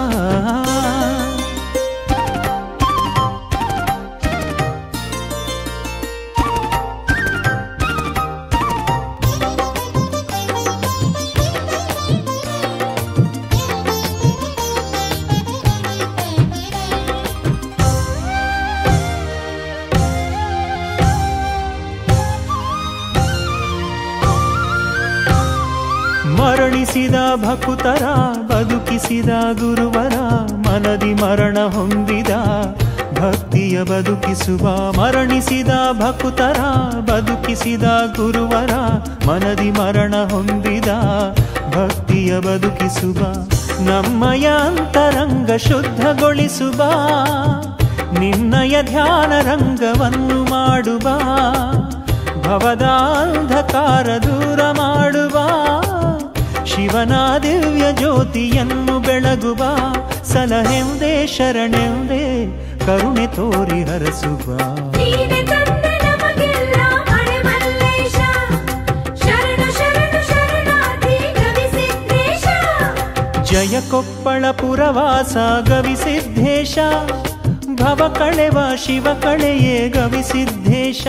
[SPEAKER 5] ಮರಣಿಸಿದ ಭಕುತರ ಬದುಕಿಸಿದ ಗುರುವರ ಮನದಿ ಮರಣ ಹೊಂದಿದ ಭಕ್ತಿಯ ಬದುಕಿಸುವ ಮರಣಿಸಿದ ಭಕುತರ ಬದುಕಿಸಿದ ಗುರುವರ ಮನದಿ ಮರಣ ಹೊಂದಿದ ಭಕ್ತಿಯ ಬದುಕಿಸುವ ನಮ್ಮಯ ಅಂತರಂಗ ಶುದ್ಧಗೊಳಿಸುವ ನಿನ್ನಯ ಧ್ಯಾನ ರಂಗವನ್ನು ಮಾಡುವ ಭವದ ಅಂಧಕಾರ ದೂರ ಮಾಡುವ ಶಿವನ ದಿವ್ಯ ಜ್ಯೋತಿಯನ್ನು ಬೆಳಗುವ ಸಲಹೆಂದೇ ಶರಣೆಂದೇ ಕರುಣೆ ತೋರಿ ಹರಸುವ
[SPEAKER 6] ನೀನೆ ತಂದೆ ನಮಗೆಲ್ಲ ಮಳೆ ಮಲ್ಲೇಶ ಶರಣು ಶರಣು ಶರಣಾರ್ಥಿ ಗವಿಸಿದ್ದೇಶ
[SPEAKER 5] ಜಯ ಕೊಪ್ಪಳ ಪುರವಾಸ ಗವಿಸಿದ್ದೇಶ ಭವ ಕಳೆವ ಶಿವ ಕಳೆಯೇ ಗವಿಸಿದ್ದೇಶ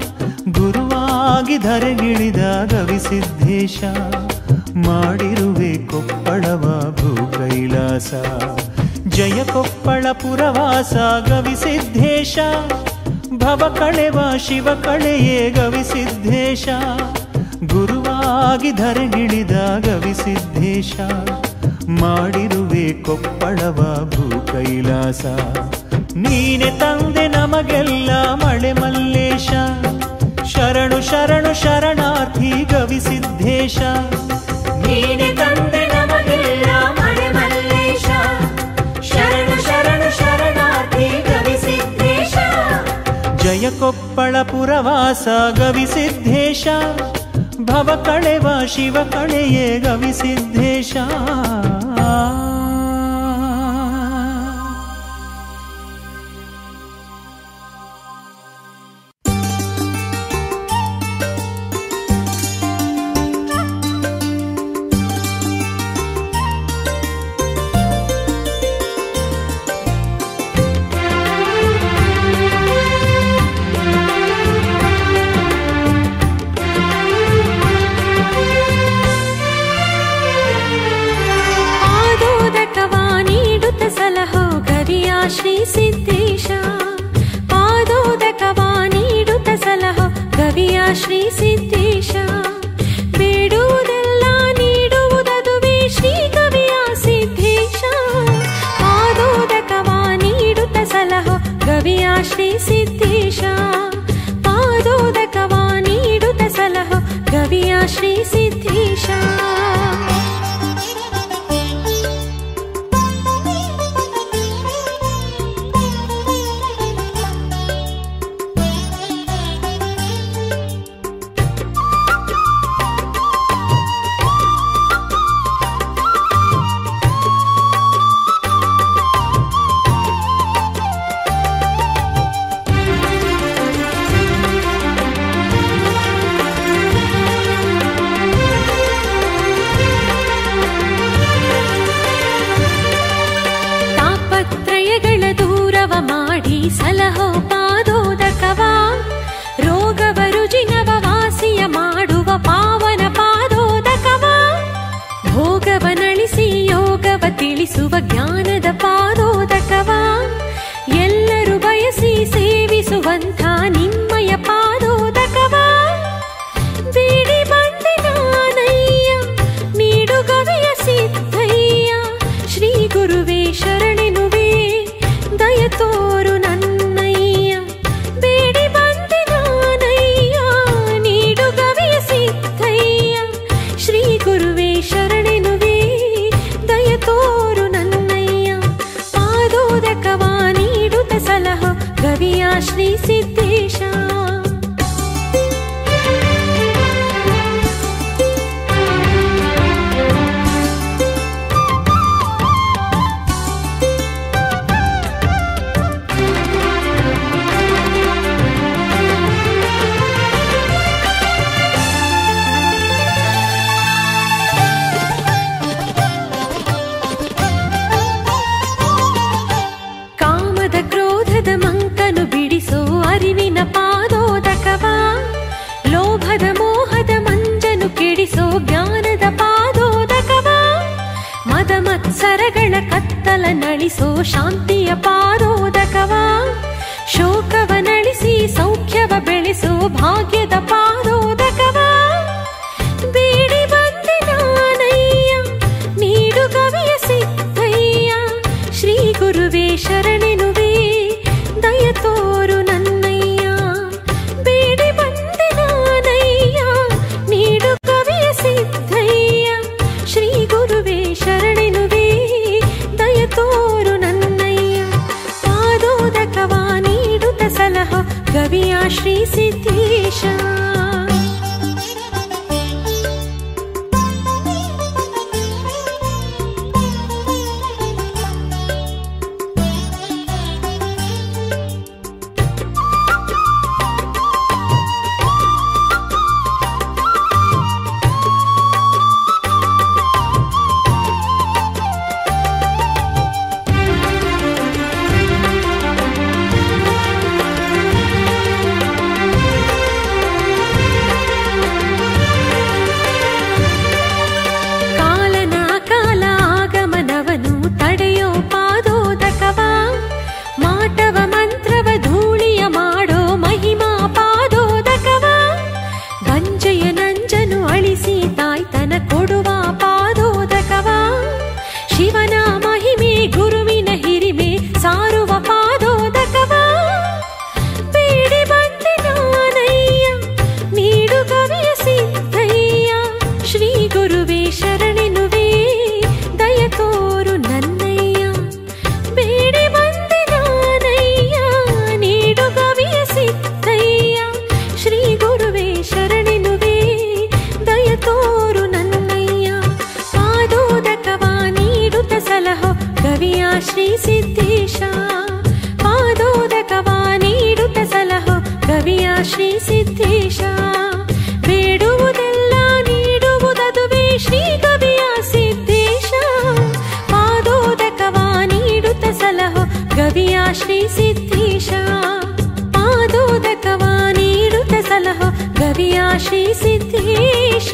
[SPEAKER 5] ಗುರುವಾಗಿ ಧರೆಗಿಳಿದ ಗವಿಸಿದ್ದೇಶ ಮಾಡಿರುವೆ ಕೊಪ್ಪಳವ ಭೂ ಕೈಲಾಸ ಜಯ ಕೊಪ್ಪಳ ಪುರವಾಸ ಗವಿಸಿದ್ದೇಶ ಭವ ಕಳೆವ ಶಿವ ಕಳೆಯೇ ಗವಿಸಿದ್ದೇಶ ಗುರುವಾಗಿ ಧರೆಗಿಳಿದ ಗವಿಸಿದ್ದೇಶ ಮಾಡಿರುವೆ ಕೊಪ್ಪಳವ ಭೂ ಕೈಲಾಸ ನೀನೆ ತಂದೆ ನಮಗೆಲ್ಲ ಮಳೆ ಮಲ್ಲೇಶ ಶರಣು ಶರಣು ಶರಣಾರ್ಥಿ ಗವಿಸಿದ್ದೇಶ
[SPEAKER 6] ನೀನೆ ತಂದೆ ನಮಗೆಲ್ಲ ಮಳೆ ಮಲ್ಲೇಶ ಶರಣು ಶರಣು ಶರಣಾರ್ಥಿ ಗವಿಸಿದ್ದೇಶ
[SPEAKER 5] ಜಯ ಕೊಪ್ಪಳ ಪುರವಾಸ ಗವಿಸಿದ್ದೇಶ ಭವ ಕಳೆವ ಶಿವ ಕಳೆಯೇ ಗವಿಸಿದ್ದೇಶ
[SPEAKER 3] ಪಾದೋದಕವ ನೀಡುತ್ತ ಸಲಹೋ ಗವಿಯ ಶ್ರೀ ಸಿದ್ದೇಶ ಪಾದೋದಕವ ನೀಡುತ್ತ ಸಲಹೋ ಗವಿಯ ಶ್ರೀ ಸಿದ್ದೇಶ ಬೇಡುವುದೆಲ್ಲ ನೀಡುವುದದುವೇ ಶ್ರೀ ಕವಿಯ ಸಿದ್ದೇಶ ಪಾದೋದಕವ ನೀಡುತ್ತ ಸಲಹೋ ಗವಿಯ ಶ್ರೀ ಸಿದ್ದೇಶ ಪಾದೋದಕವ ನೀಡುತ್ತ ಸಲಹೋ ಗವಿಯ ಶ್ರೀ ಸಿದ್ದೇಶ ಭೋಗವನಳಿಸಿ ಯೋಗವ ತಿಳಿಸುವ ಜ್ಞಾನದ ಪಾದೋದಕವ ಎಲ್ಲರೂ ಬಯಸಿ ಸೇವಿಸುವಂಥ ನಿಮ್ಮಯ ಪಾದೋದಕವ ಬೇಡಿ ಬಂದೆ ನಾನಯ್ಯ ನೀಡುಗವೆಯ ಸಿದ್ಧಯ್ಯ ಶ್ರೀ ಗುರುವೇ ಶರಣೆನುವೆ ದಯ ತೋರು ನನ್ನಯ್ಯ ಬೇಡಿ ಬಂದೆ ನಾನಯ್ಯ ನೀಡುಗವೆಯ ಸಿದ್ಧಯ್ಯ ಶ್ರೀ ಗುರುವೇ ಶರಣೆನುವೆ ದಯ ತೋರು ನನ್ನಯ್ಯ ಪಾದೋದಕವ ನೀಡುತ್ತ ಸಲಹ ಗವಿಯ ಶ್ರೀ ಸಿದ್ದೇಶ ಕಾಮದ ಕ್ರೋಧದ ಮಂಕನು ಬಿಡಿಸೋ ಅರಿವಿನ ಪಾದೋದಕವ ಲೋಭದ ಮೋಹದ ಮಂಜನು ಕೆಡಿಸೋ ಜ್ಞಾನದ ಪಾದೋದಕವ ಮದ ಮತ್ಸರಗಳ ಕತ್ತಲ ನಳಿಸೋ ಶಾಂತಿಯ ಪಾದೋದಕವ ಶೋಕವ ನಳಿಸಿ ಸೌಖ್ಯವ ಬೆಳೆಸೋ ಭಾಗ್ಯದ ಪಾದೋದಕವ ಬೇಡಿ ಬಂದೆ ನಾನಯ್ಯ ನೀಡು ಕವಿಯ ಸಿದ್ಧಯ್ಯ ಶ್ರೀ ಗುರುವೇ ಶರಣೆನುವೆ ದಯ ತೋರು ನನ್ನಯ್ಯ ಬೇಡಿ ಬಂದೆ ನಾನಯ್ಯ ನೀಡು ಕವಿಯ ಸಿದ್ಧಯ್ಯ ಶ್ರೀ ಗುರುವೇ ಶರಣೆನುವೆ ದಯ ತೋರು ನನ್ನಯ್ಯ ಪಾದೋದಕವ ನೀಡುತ್ತ ಸಲಹ ಕವಿಯ ಶ್ರೀ ಸಿದ್ದೇಶ ಕಾಲನ ಕಾಲ ಆಗಮನವನು ತಡೆಯೋ ಪಾದೋದಕವ ಮಾಟವ ಮಂತ್ರವ ಧೂಳಿಯ ಮಾಡೋ ಮಹಿಮಾ ಪಾದೋದಕವ ಬಂಜೆಯ ನಂಜನು ಅಳಿಸಿ ತಾಯ್ತನ ಕೊಡುವ ಪಾದೋದಕವ ಶಿವನ ಮಹಿಮೆ ಗುರುವಿನ ಹಿರಿಮೆ ಸಾರುವ ಪಾದೋದಕವ ಬೇಡಿ ಬಂದೆ ನಾನಯ್ಯ ನೀಡು ಕವಿಯ ಸಿದ್ಧಯ್ಯ ಶ್ರೀ ಗುರುವೇ ಶರಣೆನುವೆ ದಯ ತೋರು ನನ್ನಯ್ಯ ಬೇಡಿ ಬಂದೆ ನಾನಯ್ಯ ನೀಡು ಕವಿಯ ಸಿದ್ಧಯ್ಯ ಶ್ರೀ ಗುರುವೇ ಶರಣೆನುವೆ ದಯ ತೋರು ನನ್ನಯ್ಯ ಪಾದೋದಕವ ನೀಡುತ್ತ ಸಲಹೋ ಕವಿಯ ಶ್ರೀ ಸಿದ್ದೇಶ ಪಾದೋದಕವ ನೀಡುತ್ತ ಸಲಹೋ ಕವಿಯ ಶ್ರೀ ಸಿದ್ದೇಶ ಬೇಡುವುದೆಲ್ಲ ನೀಡುವುದದುವೇ ಶ್ರೀ ಕವಿಯ ಸಿದ್ದೇಶ ಪಾದೋದಕವ ನೀಡುತ್ತ ಸಲಹೋ ಕವಿಯ ಶ್ರೀ ಸಿದ್ದೇಶ ಪಾದೋದಕವ ನೀಡುತ್ತ ಸಲಹೋ ಕವಿಯ ಶ್ರೀ ಸಿದ್ದೇಶ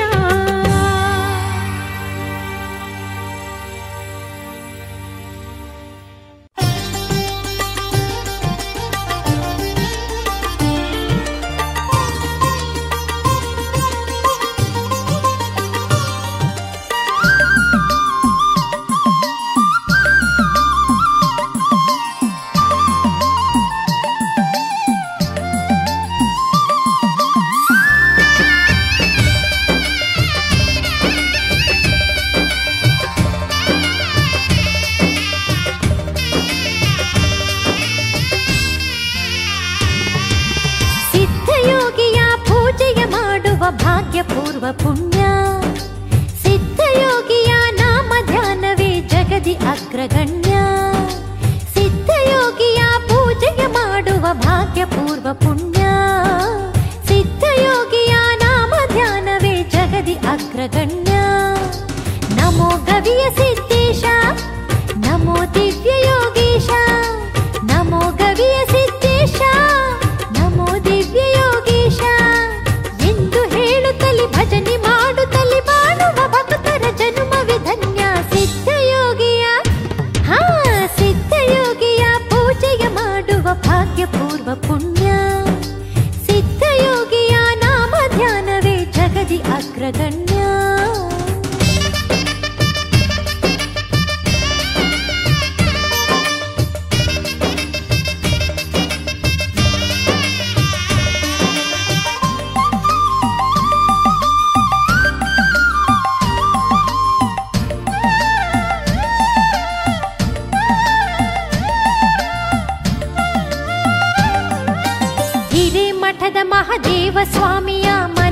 [SPEAKER 2] ಸಿದ್ಧಯೋಗಿಯ ಪೂಜೆಯ ಮಾಡುವ ಭಾಗ್ಯಪೂರ್ವ ಪುಣ್ಯ ಸಿದ್ಧಯೋಗಿಯ ನಾಮ ಧ್ಯಾನವೇ ಜಗದಿ ಅಗ್ರಗಣ್ಯ ಸಿದ್ಧಯೋಗಿಯ ಪೂಜೆಯ ಮಾಡುವ ಭಾಗ್ಯಪೂರ್ವ ಪುಣ್ಯ ಸಿದ್ಧಯೋಗಿಯ ನಾಮ ಧ್ಯಾನವೇ ಜಗದಿ ಅಗ್ರಗಣ್ಯ ನಮೋ ಗವಿಯ ಸಿದ್ದೇಶ ನಮೋ ದಿವ್ಯ ಯೋಗೀಶ ನಮೋ ಗವಿಯ ಸಿದ್ದೇಶ ನಮೋ ದಿವ್ಯ ಯೋಗೀಶ ಎಂದು ಹೇಳುತ್ತಲಿ ಭಜನೆ ಮಾಡುತ್ತಲಿ ಬಾಳುವ ಭಕ್ತರ ಜನುಮವೆ ಧನ್ಯ ಅಗ್ರಗಣ್ಯ ಹಿರೇಮಠದ ಮಹದೇವ ಸ್ವಾಮಿಯ